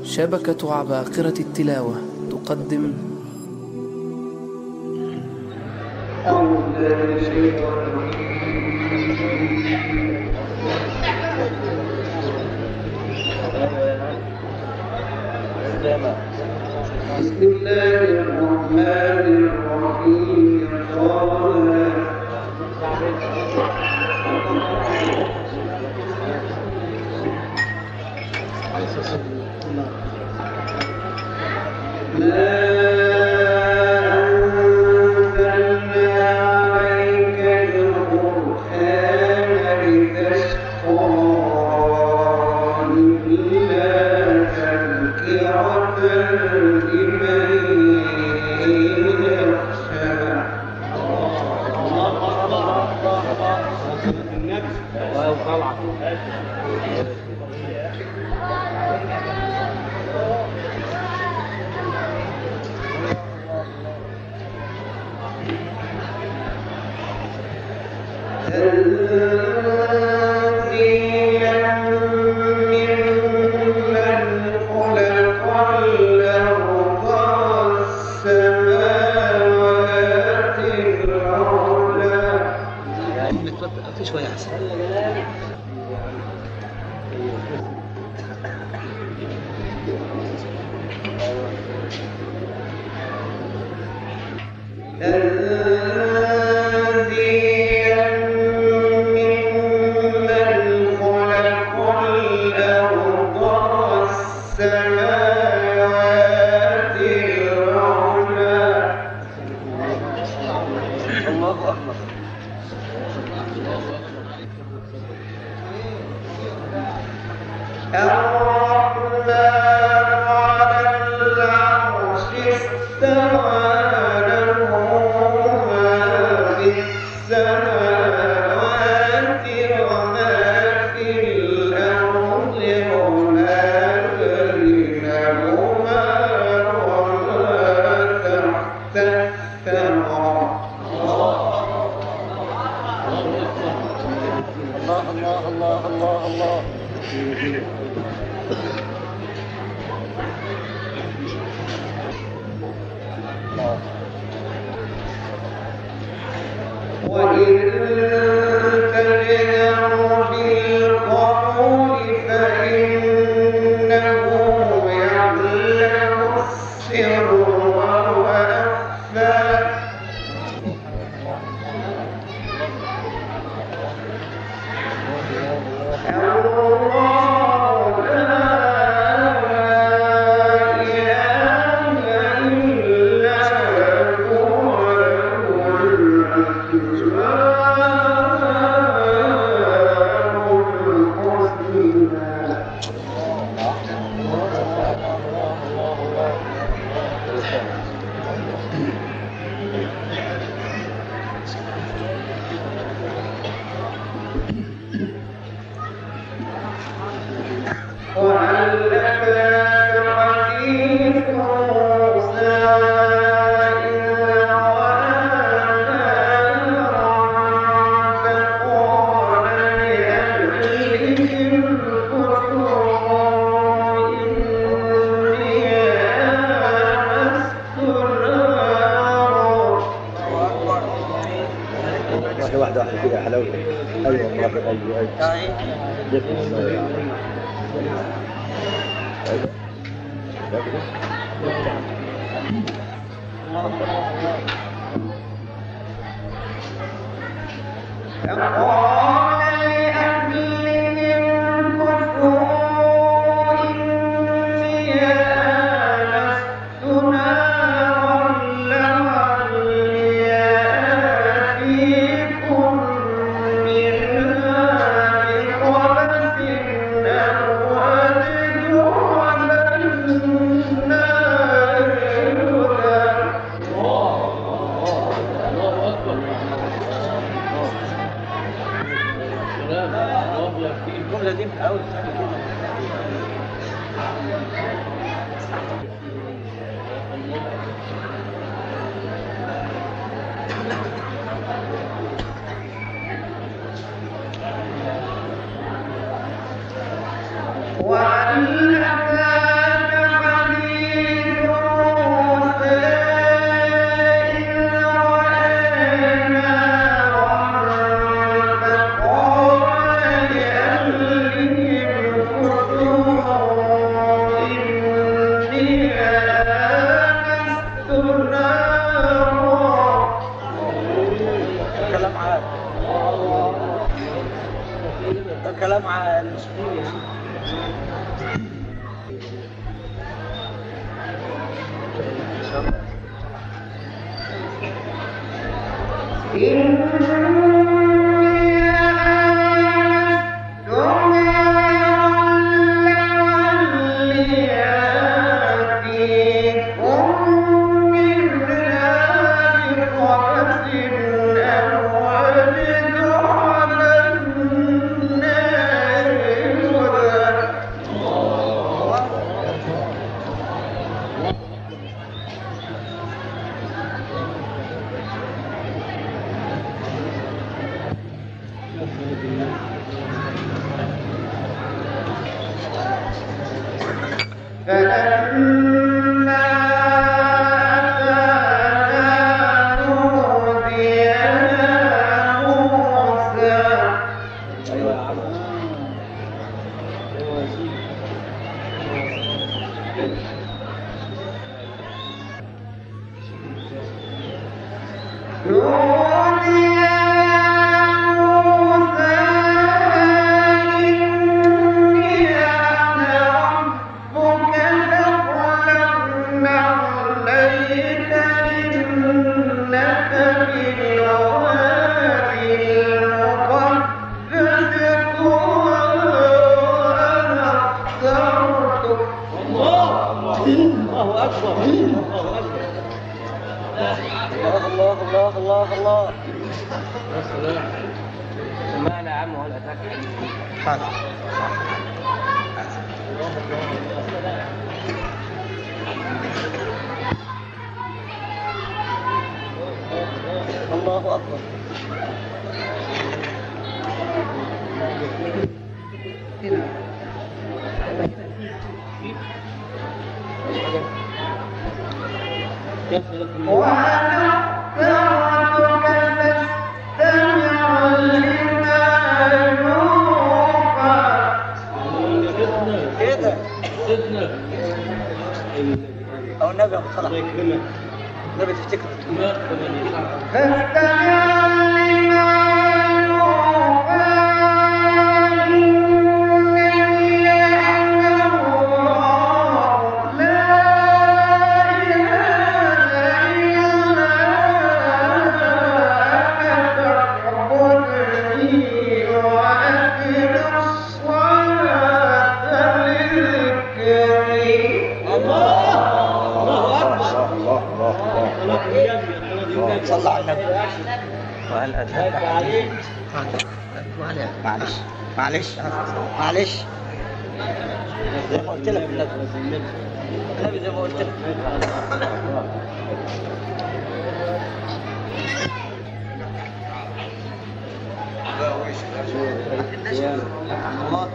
شبكة عباقرة التلاوة تقدم بسم الله الرحمن الرحيم قال ما أنزلنا عليك القرآن لتشقى إلا تذكرة لمن يخشى تنزيلا ممن خلق الأرض والسماوات العلى في شوية أحسن تنزيلا ممن خلق الأرض والسماوات العلى الله أكبر الرحمن على العرش استوى له ما في السماوات وما في الأرض وما بينهما وما تحت الثرى الله الله الله الله الله وإن تجهر بالقول فإنه يعلم السر وأخفى الله لا إله إلا هو وعلمنا حديث موسى إذ فقال لأهلهم كثوا إني آمست نارا واحدة واحدة واحدة كده حلاوتك أيوة الله في قلبي أيوة جبت والله أيوة ده كده. فقال لأهلهم كثوا إني آنست نارا لعلي آتيكم منها بقبس أو أجد على النار هدى الجملة دي في الأول تعمل كده وعلمناك كلام على المسلمين فلما أتانا نودي يا موسى نودي يا موسى إني أنا ربك فاخلع عليك إنك بالوادي المقدس طوى أنا اخترتك الله أكبر الله الله الله الله سمعنا يا عم ولا تاكل الله أكبر وأنا اخترتك فاستمع لما يوحى كده أو النبي أبو صلاح النبي تفتكر فاستمع لما يوحى إنني أنا الله لا إله إلا أنا فاعبدني وأقم الصلاة لذكري الله أكبر الله الله الله صلى على النبي وهل أتاك معلش معلش معلش زي ما قلت لك النبي النبي زي ما قلت لك الله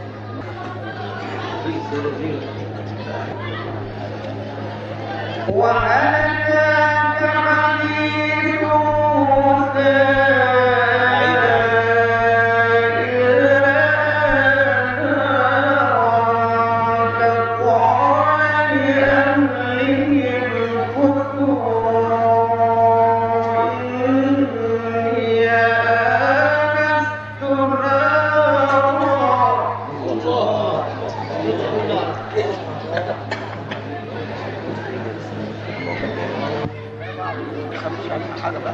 وأتاك حديث موسى حاجة بقى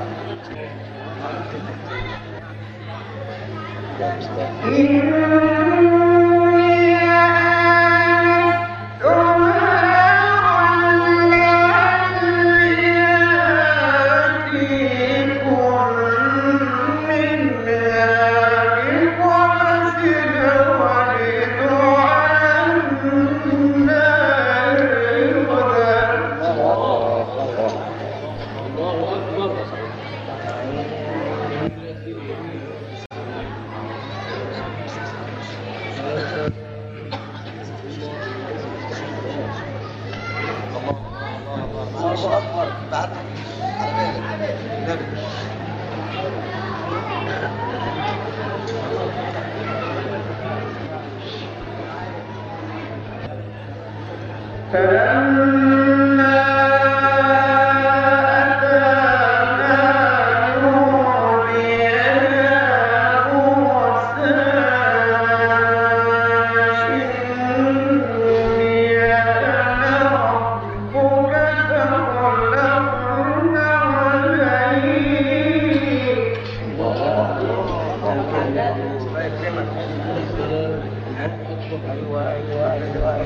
الله أكبر بعد النبي فلما أتانا نودي يا موسى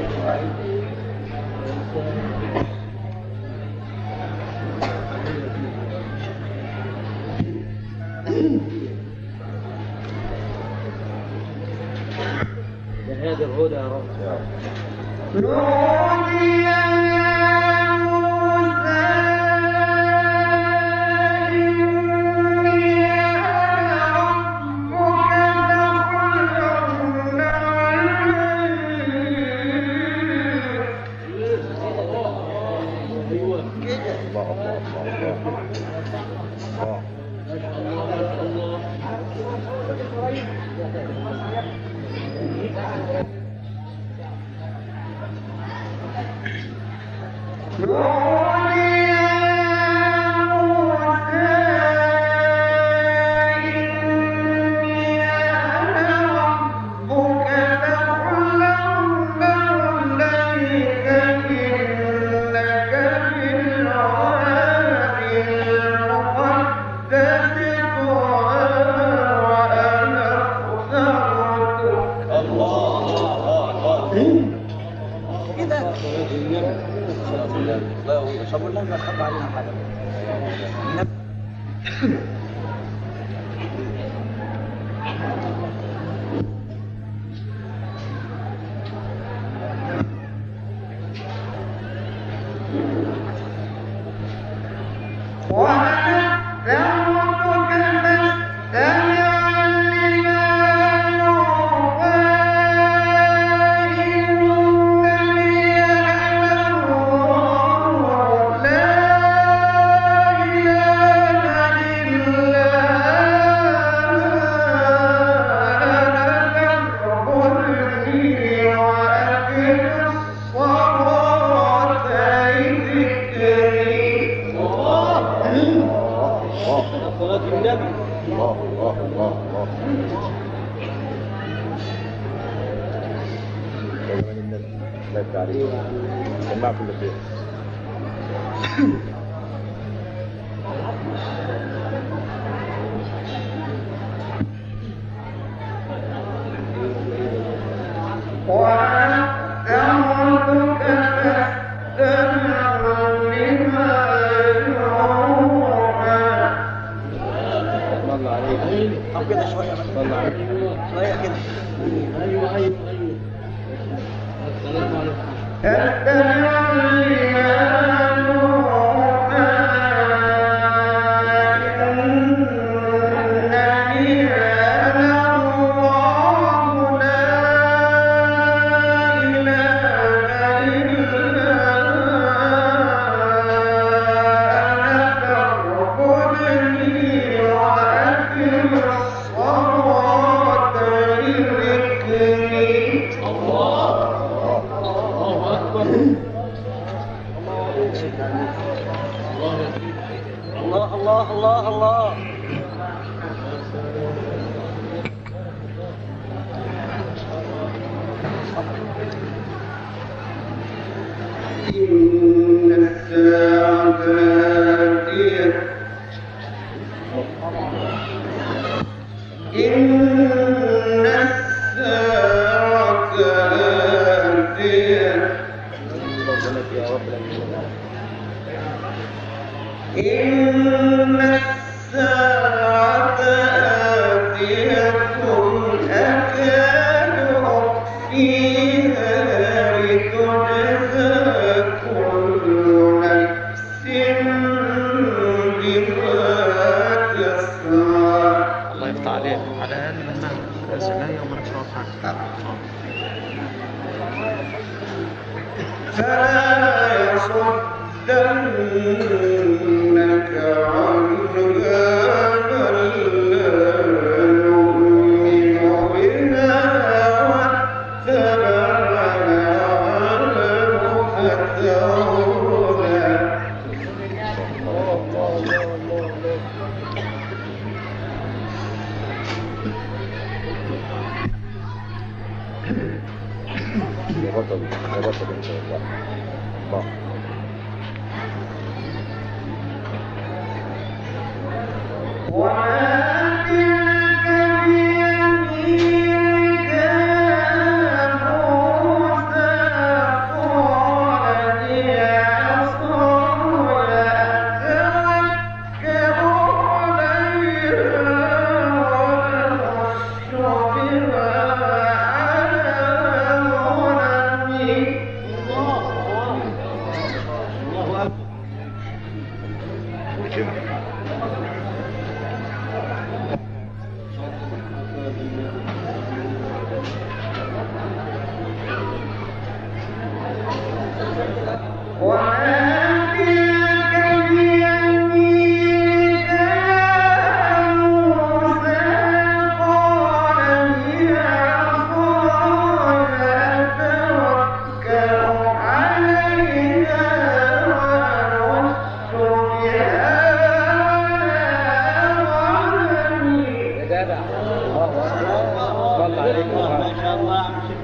هذا الهدى يا رب يا رب نودي يا موسى إني أنا ربك فاخلع كده الله الله الله الله نودي يا موسى إني أنا ربك فاخلع بينك إنك بالواد المقدس طوى وأنا اخترتك كده طب والله ما خاف علينا حاجه النبي وأنذرتك فاستمع لما يوحى إنني أنا الله لا إله إلا أنا فاعبدني وأقم الصلاة لذكري صلاة النبي الله الله الله الله كلام النبي لا تعريف سمع كل شيء وأنذرتك فاستمع لما يوحى صلى عليك طب كده شويه بس صلى عليك شويه كده ايوه ايوه ايوه السلام عليكم فاستمع لما يوحى إنني أنا الله لا إله إلا أنا فاعبدني وأقم الصلاة لذكري الله اكبر الله الله الله الله الله إن الساعة آتية إن الساعة آتية ربنا يا رب العالمين إن الساعة آتية أكاد أخفيها لتجزى كل نفس بما تسعى الله يفتح عليك على الاقل منها سمعيه وما نشرب حاجه فلا يصدنك عنها من لا يؤمن بها واتبع هواه فتردى يا بطل يا بطل ان شاء الله الله وما تلك بيمينك يا موسى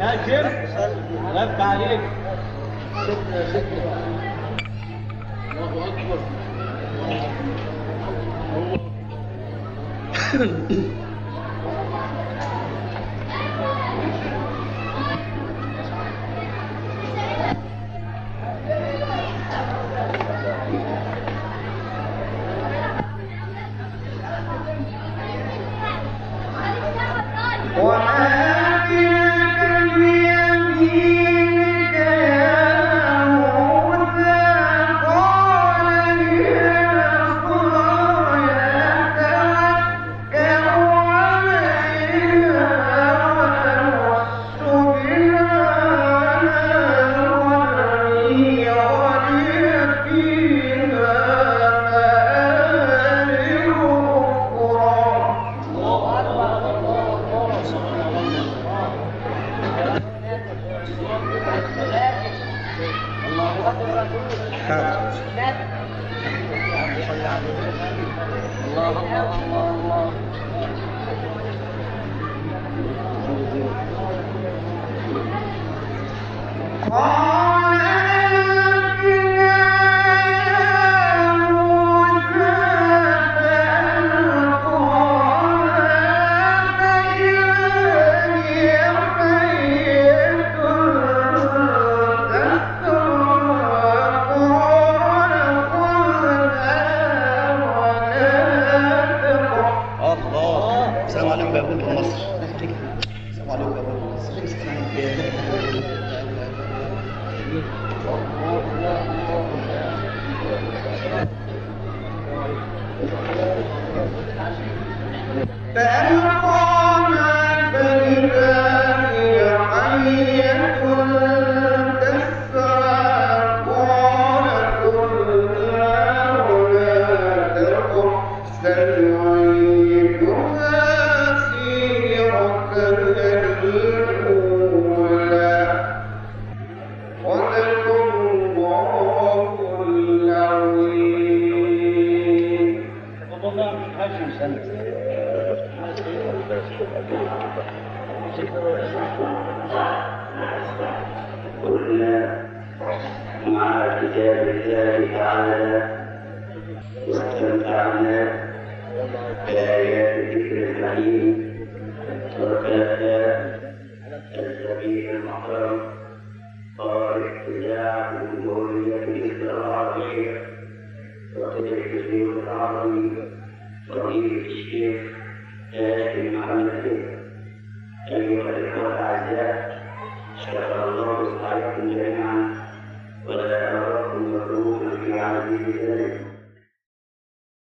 هاشم غب عليك شكرا شكرا الله اكبر الله الله الله الله الله السلام عليكم يا ابو مصر السلام عليكم يا ابو مصر كنا مع كتاب الله تعالى واستمتعنا بآيات ذكر الحكيم وكذا السبيل المحرم طارق إذاعة الجمهورية الإسلام العربية وتلفزيون العربي فضيلة الشيخ هاشم محمد أيها الإخوة الأعزاء شكر الله عليكم جميعا ولا أراكم مكروها في عزيز